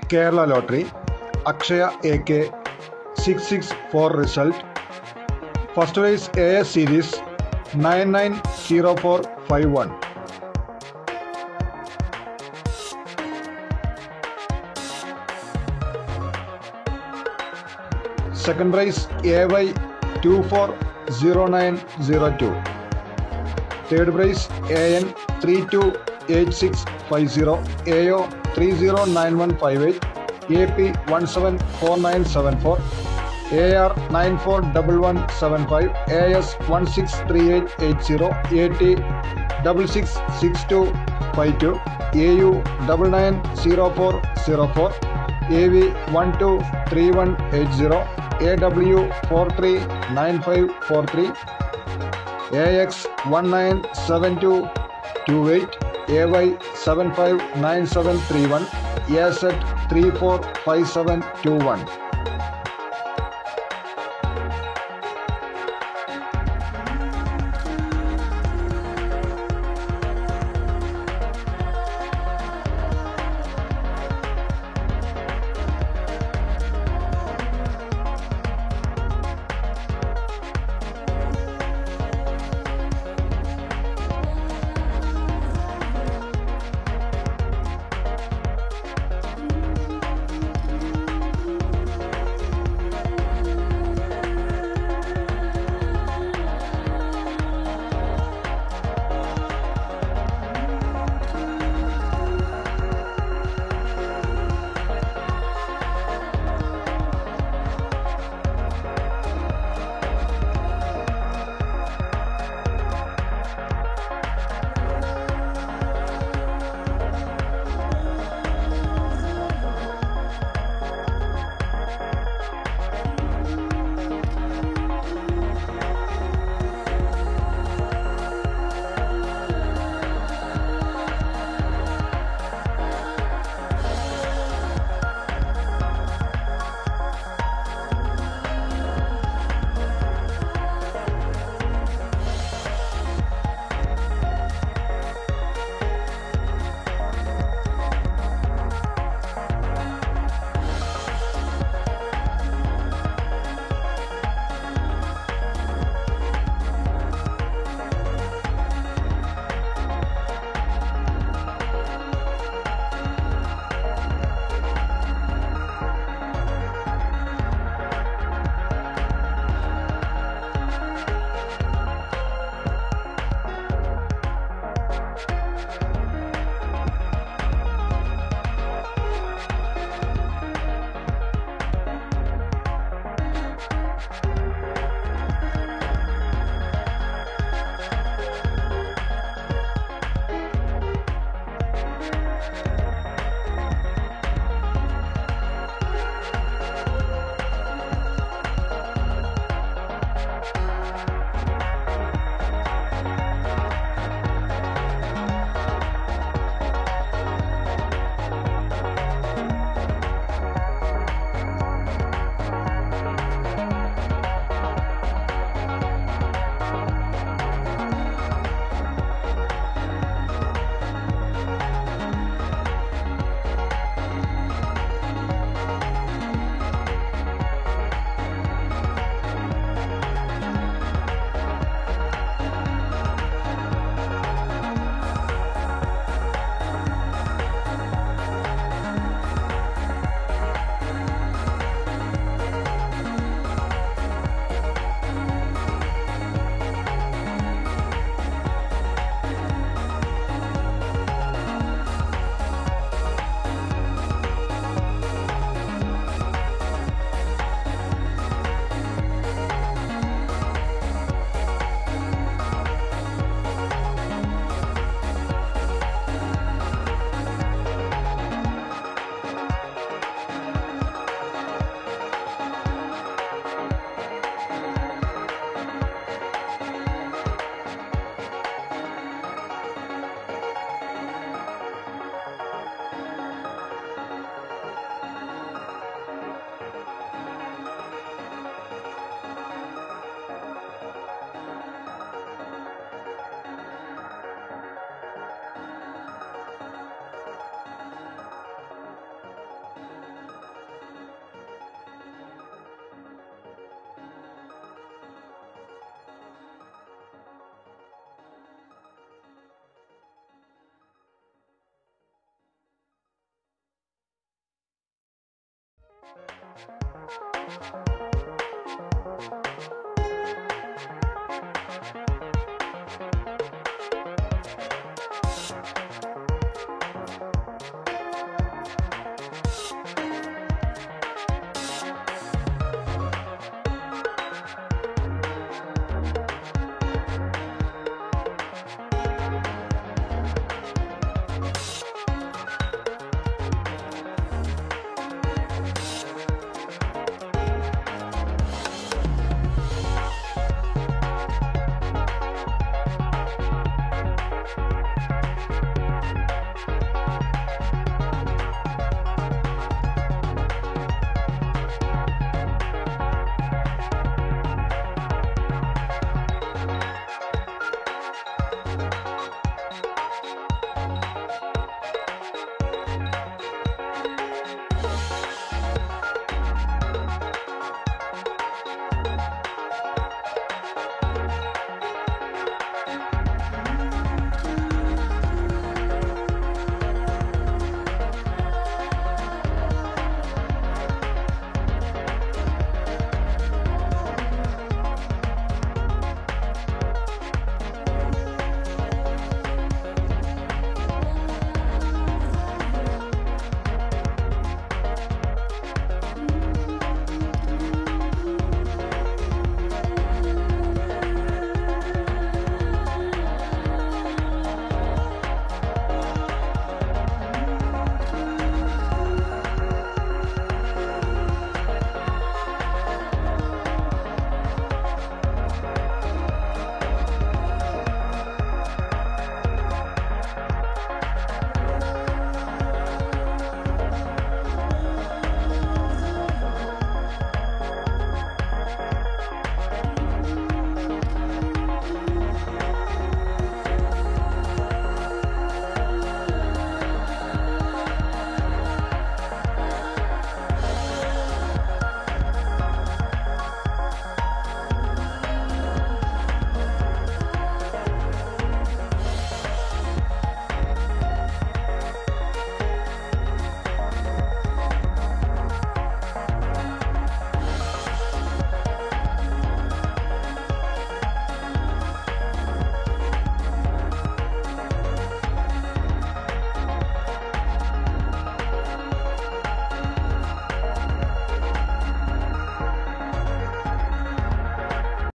Kerala lottery Akshaya A K six six four result first prize A S series nine nine zero four five one second prize A Y two four zero nine zero two third prize A N three two eight six five zero A O three zero nine one five eight A P one seven four nine seven four A R nine four double one seven five A S one six three eight eight zero A T double six six two five two A U double nine zero four zero four A V one two three one eight zero A W four three nine five four three A X one nine seven two two eight A Y seven five nine seven three one A Z three four five seven two one